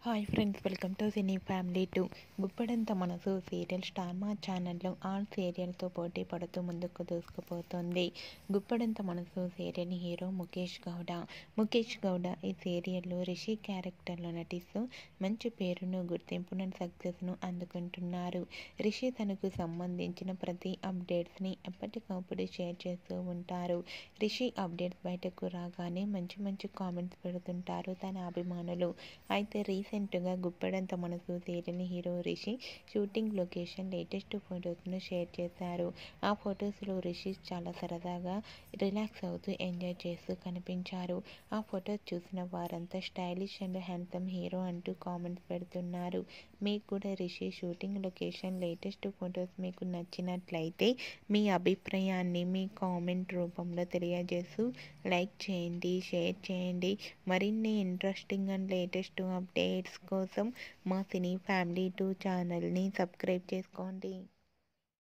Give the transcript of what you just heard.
hi friends welcome to cine family two Guppedantha Manasu serial star మా ఛానల్లో all సీరియల్తో పోటీ పడుతూ ముందుకు దూసుకుపోతుంది గుప్పడంత మనసు సీరియల్ హీరో ముఖేష్ గౌడ ముఖేష్ గౌడ ఈ సీరియల్లో రిషి క్యారెక్టర్లో నటిస్తూ మంచి పేరును గుర్తింపును సక్సెస్ను అందుకుంటున్నారు రిషి తనకు సంబంధించిన ప్రతి అప్డేట్స్ని ఎప్పటికప్పుడు షేర్ చేస్తూ ఉంటారు రిషి అప్డేట్స్ బయటకు రాగానే మంచి మంచి కామెంట్స్ పెడుతుంటారు తన అభిమానులు అయితే రీసెంట్గా Guppedantha Manasu serial hero Rishi shooting location latest ఫొటోస్ను షేర్ చేశారు ఆ ఫొటోస్లో రిషి చాలా సరదాగా రిలాక్స్ అవుతూ ఎంజాయ్ చేస్తూ కనిపించారు ఆ ఫొటోస్ చూసిన వారంతా స్టైలిష్ అండ్ హ్యాండ్సమ్ హీరో అంటూ కామెంట్స్ పెడుతున్నారు మీకు కూడా Rishi shooting location latest photos మీకు నచ్చినట్లయితే మీ అభిప్రాయాన్ని మీ కామెంట్ రూపంలో తెలియజేస్తూ లైక్ చేయండి షేర్ చేయండి మరిన్ని ఇంట్రెస్టింగ్ అండ్ లేటెస్ట్ అప్డేట్స్ కోసం మా సినీ ఫ్యామిలీ టూ ఛానల్ని సబ్స్క్రైబ్ చేసుకోండి